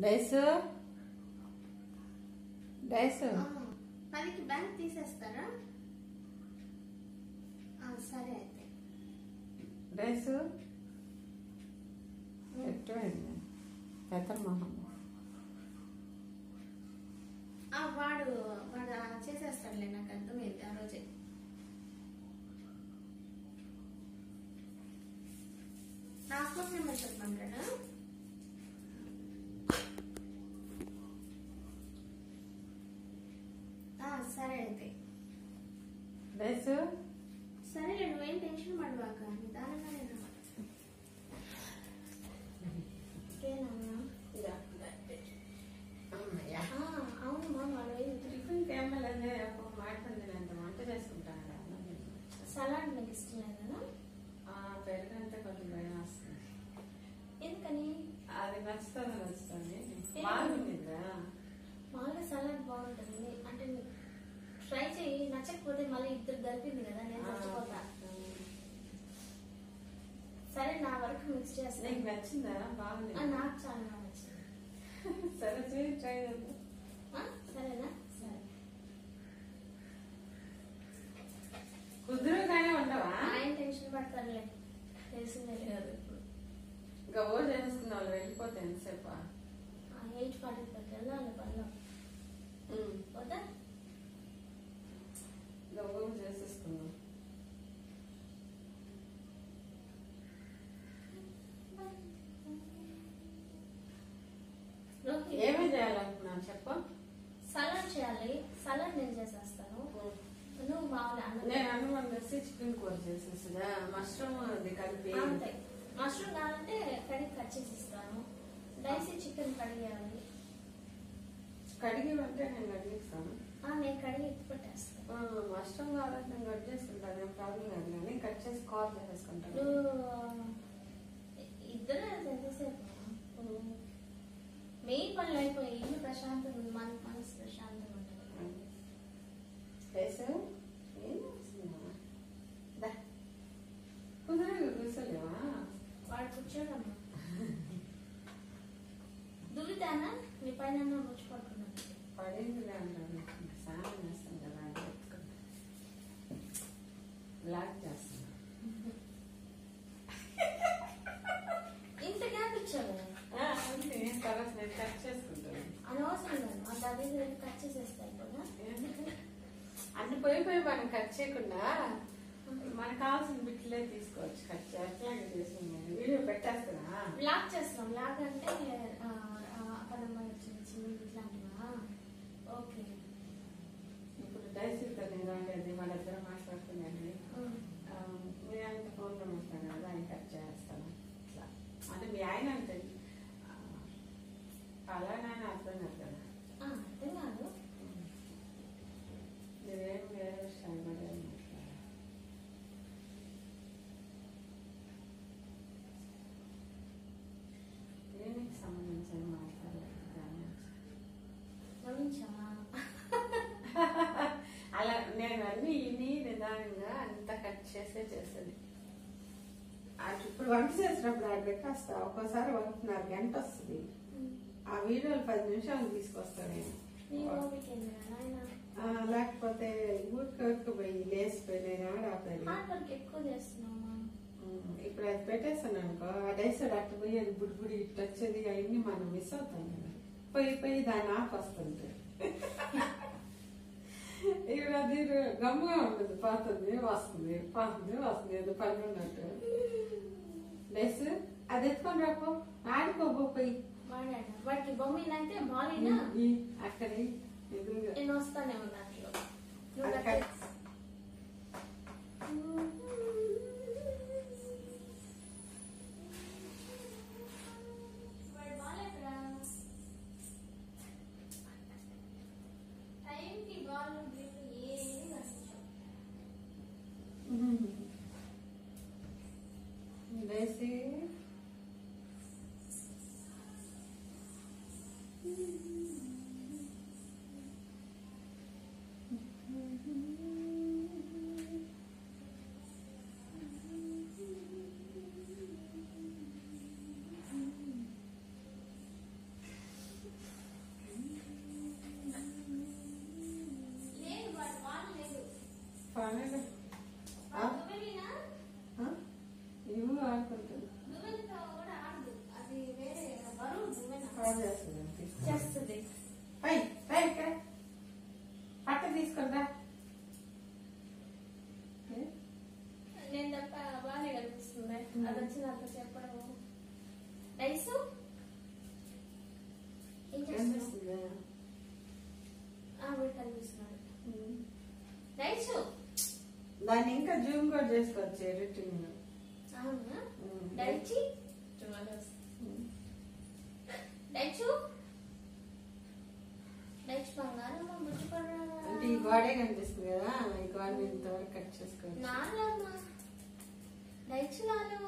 Dice dice ఆ, పదికి bank తీసేస్తారా ఆ, సరే అయితే డైస్ ఎక్కువైంది పెద్ద మొహం ఆ, వాడు వాడు ఆ చేసేస్తాడులే నాకు అర్థమైంది ఆ రోజే నా అకౌంట్ నెంబర్ చెప్పమంటారా ఆ, సరే అయితే డైస్ సరే నువ్వేం టెన్షన్ పడవాక నిదానంగానే రా. ఓకేనా? అమ్మయ్యా ఆ, అవును మా వాడు టిఫిన్ కేమలనే మాట్లాడింది నేను వంట చేసుకుంటాను సలాడ్ నాకు ఇష్టం లేదు కదా ఆ పెరుగంటే కొంచెం భయం వస్తుంది ఎందుకని అది నచ్చుతుంది నచ్చుతుంది బాగుందిగా మామూలుగా సలాడ్ బాగుంటుంది అంటే ట్రై చేయి నచ్చకపోతే మళ్ళీ ఇద్దరు కలిపింది కదా నేను చచ్చిపోతా సరే నా వరకు మిక్స్ నీకు చేస్తాను నచ్చిందా బాగుంది ఆ, నాకు చాలా నచ్చింది సరే చేయి ట్రై చేద్దాం ఆ, సరేనా సరే కుదురుగానే ఉండవా ఆయన టెన్షన్ పడతారులే తెలిసిందే లేదు ఇప్పుడు గవ్వ చేస్తున్న వాళ్ళు వెళ్ళిపోతే ఎంతసేపు ఎయిట్ ఫార్టీ పెట్టాలి వాళ్ళ పనిలో పోతా గవ్వ చేసేసుకున్నాం లోకి ఏమేమి చేయాలనుకున్నాను చెప్పు సలాడ్ చేయాలి సలాడ్ నేను చేసేస్తాను నువ్వు మామూలు అన్నం నేను అన్నం వండేసి చికెన్ కూర చేసేసిదా మష్రూమ్ అది కలిపి అంతే మష్రూమ్ కావాలంటే కడిగి కట్ చేసి ఇస్తాను డైసీ చికెన్ కడిగేయాలి కడిగి అంటే నేను కడిగిస్తాను ఆ, నేను కడిగి ఎత్తి పెట్టేస్తాను మష్రూమ్ కావాలంటే నేను కట్ చేసుకుంటాను ఏం ప్రాబ్లం లేదు కానీ కట్ చేసి కాల్ చేసేసుకుంటాను నువ్వు ఇద్దరు ఎంతసేపు మెయిన్ పనులు అయిపోయి ఇల్లు ప్రశాంతంగా ఉంది మన మనసు ప్రశాంతంగా ఉంటుంది వేసు ఏం చేస్తున్నావా దా కుదరగా కూర్చోలేవా వాడు కూర్చోడమ్మా దువ్వుతానా నీ పైన ముచ్చి పట్టుకున్నాను పడిందిలే అంటాను స్నానం చేస్తాను కదా అని చెప్పుకుంటా. బ్లాక్ చేస్తున్నా ఇంత గ్యాప్ ఇచ్చావు ఆ, అంతే తర్వాత నేను కట్ చేసుకుంటాను అనవసరం లేదు అంత అది ఇది అని కట్ చేసేస్తాను కదా అన్ని పోయి పోయి మనం కట్ చేయకుండా మనకు కావాల్సిన బిట్లే తీసుకోవచ్చు కట్ చేసి అట్లాగే చేసి వీడియో పెట్టేస్తున్నా బ్లాక్ చేస్తాం బ్లాక్ అంటే ఆ, ఆ, అక్కడ మన చిన్న చిన్న ఇట్లాంటివా ఓకే ఇప్పుడు డైసీతో నేను ఉండేది మన ఇద్దరు మాట్లాడుతున్నాను ఉమ్. మీ ఆయన ఫోన్లో మాట్లాడాను కదా ఆయన కట్ చేస్తాను ఇట్లా అంటే మీ ఆయన అంటే ఆ, అలానే అర్థం కాదు కదా ఆ, అర్థం కాదు మీరేం వేరే విషయాలు కూడా ఏం మాట్లాడారు దేనికి సంబంధించి ఏం మాట్లాడలేదు దాని గమనించావా అలా నేను అన్ని ఇని నిదానంగా అంత కట్ చేసే చేసేది అటు ఇప్పుడు వంట చేసినప్పుడు అది పెట్టేస్తా ఒక్కోసారి వంటున్నారు గంట వస్తుంది ఉమ్. ఆ వీడియోలు పది నిమిషాలు తీసుకొస్తాను నేను నీ ఓపిక ఏంది నాయన ఆ, లేకపోతే ఊరికి ఊరికి పోయి లేచిపోయి నేను ఆడ ఆపేది హార్డ్ వర్క్ ఎక్కువ చేస్తున్నావా ఉమ్, ఇప్పుడు అది పెట్టేస్తాను అనుకో ఆ డైసైడ్ అట్టు పోయి అది బుడి బుడి ఇట్టు వచ్చేది అవన్నీ మనం మిస్ అవుతాం కదా పోయి పోయి దాన్ని ఆఫ్ వస్తుంది ఇప్పుడు అది గమ్ముగా ఉంటుంది పోతుంది వస్తుంది పోతుంది వస్తుంది ఏదో పని ఉన్నట్టు డైస్ అది ఎత్తుకొని రాపో ఆడుకోబో పోయి వాడాడు వాడికి బొమ్మ అయితే బాలేనా ఈ అక్కడి ఎదురుగా నేను వస్తానే దాంట్లో నువ్వు అది కట్ కట్ వాడు బాలేదురా టైంకి బాల్ గీట్లు ఏమీ కనిపించవు డైసీ ఖరాబ్ చేస్తుంది తీసుకో. చేస్తుంది పై పై ఇక్కడ పట్ట తీసుకుందా నేను తప్ప బాగానే కనిపిస్తుంది అది వచ్చి నాతో చెప్పడం రైస్ ఏం చేస్తున్నావు ఆవిడ కనిపిస్తున్నాడు రైస్ దాన్ని ఇంకా జూమ్ కూడా చేసుకోవచ్చు ఎడిటింగ్ అవునా డైచి డైచు డైచ్ బంగారం అంటే ఈ గోడే కనిపిస్తుంది కదా ఈ గోడ ఇంతవరకు కట్ చేసుకోవచ్చు నాన్నమ్మ డైచు నాన్న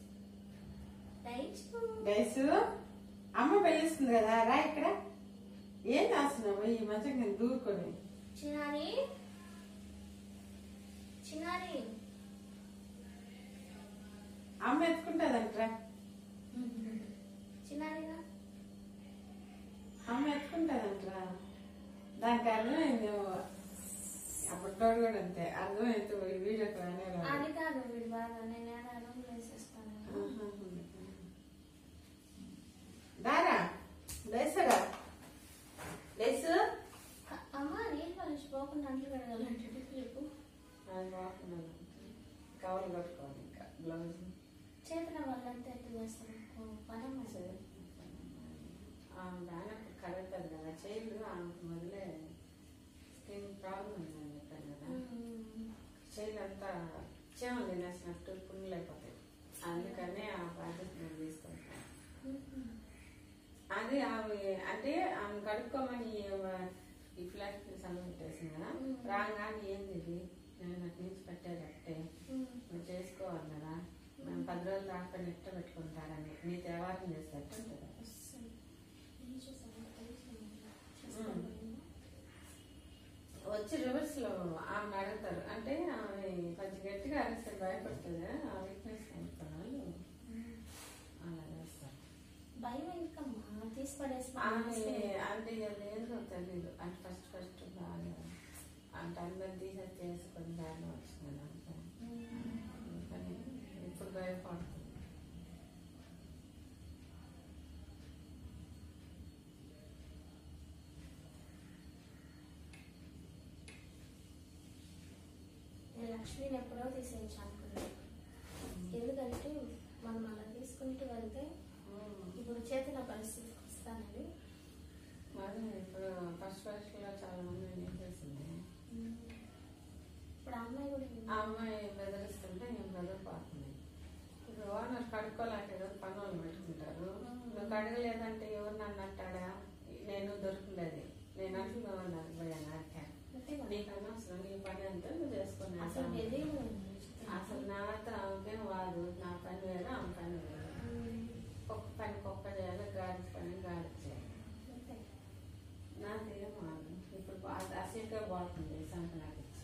డైచు డైసు అమ్మ పిలుస్తుంది కదా రా ఇక్కడ ఏం చేస్తున్నావు ఈ మధ్య నేను దూరుకొని చిన్నారి చిన్నారి అమ్మ ఎత్తుకుంటుందంటరా చిన్నారిగా అమ్మ ఎత్తుకుంటుందంటరా దానికి అర్థమైంది అప్పటితోడు కూడా అంతే అర్థమైతే వీడియోకి రానే రాదు అది కాదు వీడు బాగా నేను ఏడాడో వేసేస్తాను దారా లేసరా లేసు అమ్మ నీళ్ళు కలిసి పోకుండా అంట్లు కడగాలంటే రేపు అది బాగున్నాను కవర్లు కట్టుకోవాలి ఇంకా బ్లౌజ్ చేతుల వాళ్ళంతా ఎట్లా చేస్తాను పనమ్మ దాని కరెక్ట్ కదా చేయలు ఆమెకు మొదలే స్కిన్ ప్రాబ్లం ఉందని చెప్పాను కదా చేయలు అంతా చేమలు తినేసినట్టు పుండ్లు అయిపోతాయి అందుకనే ఆ బాధ్యత నేను తీసుకుంటాను అది ఆమె అంటే ఆమె కడుక్కోమని ఈ- ఈ ఫ్లాట్ సన్న పెట్టేసింది కదా మ్మ్. రాగానే ఏంది ఇది నేను అటు నుంచి పెట్టేది అట్టే నువ్వు చేసుకోవాలి కదా మనం పది రోజులు రాకపోయినా ఇట్ట పెట్టుకుంటారని నీ దేవారం చేసేటట్టు ఉంటుంది వచ్చి రివర్స్ లో ఆమె అడుగుతారు అంటే ఆమె కొంచెం గట్టిగా అరిస్తే భయపడుతుంది ఆ వీక్నెస్ అనుకున్న వాళ్ళు అలా చేస్తారు భయం ఎందుకమ్మా తీసి పడేసి ఆమె అంటే అది ఏందో తెలీదు అంటే ఫస్ట్ ఫస్ట్ బాగా అంటే అందరు తీసేసి చేసి కొంచెం దారిలో వచ్చింది అంతే అందుకని ఇప్పుడు భయపడుతుంది నేను లక్ష్మిని ఎప్పుడో తీసేయచ్చు అనుకున్నాను ఎందుకంటే మనం అలా తీసుకుంటూ వెళ్తే ఇప్పుడు చేతుల పరిస్థితికి వస్తానని మరి ఇప్పుడు ఫస్ట్ ఫస్ట్ లో చాలా మంది ఏం చేసింది ఇప్పుడు ఆ అమ్మాయి కూడా ఆ అమ్మాయి బెదిరిస్తుంటే నేను బెదిరిపోతుంది ఇప్పుడు ఓనర్ కడుక్కోలేక ఏదో పని వాళ్ళు పెట్టుకుంటారు నువ్వు కడగలేదంటే ఎవరు నన్ను అంటాడా నేను దొరకలేదు నేను అంటున్నా ఉన్నాను పోయాను అక్క అంతే కదా. నీకు అనవసరం నీ పని అంతా నువ్వు చేసుకుని అసలు తెలియదు అసలు నాతో ఆమెకేం వాదు నా పని వేరు ఆమె పని వేరు ఒక్క పని కుక్క చేయాలి గాడి పని గాడి చేయాలి అంతే. నాదేం వాదు ఇప్పుడు బా- అసలుకే బాగుంది సంక్రాంతి ఇచ్చి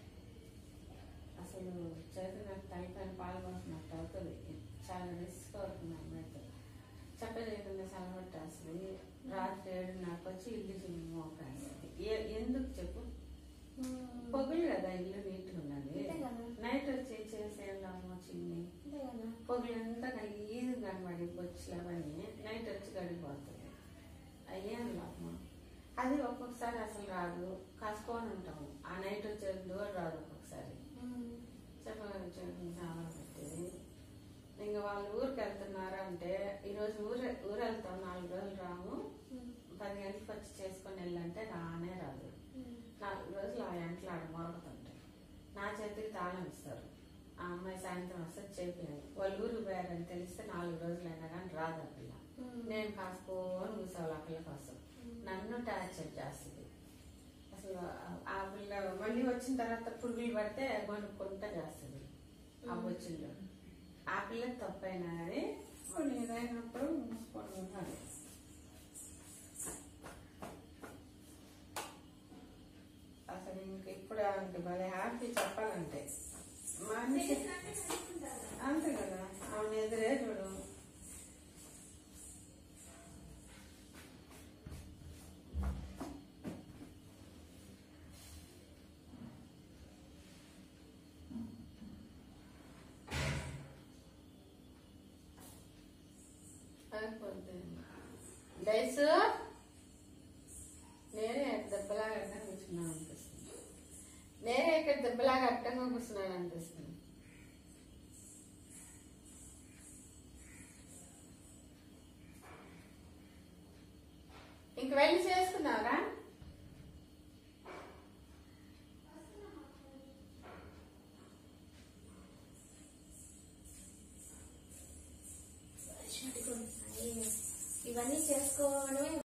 అసలు చేతున్నట్టు తలపైన పాలు పోసినట్టు అవుతుంది చాలా రిస్క్ అవుతుంది అమ్మాయితో చెప్ప చేయకుండా సెలవట్టేస్తుంది రాత్రి ఏడున్నరకు వచ్చి ఇల్లు చిమ్మి మోకాస్తుంది ఏ- ఎందుకు చెప్పు పొగులు కదా ఇల్లు నీట్గా ఉన్నది అంతే కదా. నైట్ వచ్చి చేసేళ్ళమ్మ చిన్ని అంతే కదా పొగులంతా ఈజీ కనబడి బొచ్చులవన్నీ నైట్ వచ్చి గడిపోతుంది అయ్యేం లాభం అది ఒక్కొక్కసారి అసలు రాదు కాసుకొని ఉంటాము ఆ నైట్ వచ్చేది కూడా రాదు ఒక్కొక్కసారి చెప్పండి చాలా పెట్టేది ఇంకా వాళ్ళు ఊరికి వెళ్తున్నారు అంటే ఈరోజు ఊరు ఊరు వెళ్తాం నాలుగు రోజులు రాము పది గంటలకు వచ్చి చేసుకొని వెళ్ళంటే రానే రాదు నాలుగు రోజులు ఆ ఎంటలు ఆడ మొరగుతుంటాయి నా చేతికి తాళం ఇస్తారు ఆ అమ్మాయి సాయంత్రం వస్తే చేపియాలి వాళ్ళు ఊరికి పోయారని తెలిస్తే నాలుగు రోజులైనా కానీ రాదు ఆ పిల్ల నేను కాసుకోని కూర్చోవాలి ఆ పిల్ల కోసం నన్ను టార్చర్ చేస్తుంది అసలు ఆ- ఆ పిల్ల మళ్ళీ వచ్చిన తర్వాత పురుగులు పడితే కొనుక్కుంటా చేస్తుంది ఆ బొచ్చుల్లో ఆ పిల్ల తప్పైనా కానీ కొన్ని ఇదైనప్పుడు మూసుకొని ఉండాలి అసలు ఇంక ఇప్పుడు ఆమెకి భలే హ్యాపీ చెప్పాలంటే మనిషి అంతే కదా ఆమె ఎదురే చూడు అయిపోద్ది డైసు నేనే దెబ్బలాగా అడ్డంగా కూర్చున్నాను అనిపిస్తుంది నేనే ఇక్కడ దెబ్బలాగా అడ్డంగా కూర్చున్నాను అనిపిస్తుంది ఇంక వెళ్ళి చేసుకున్నావరా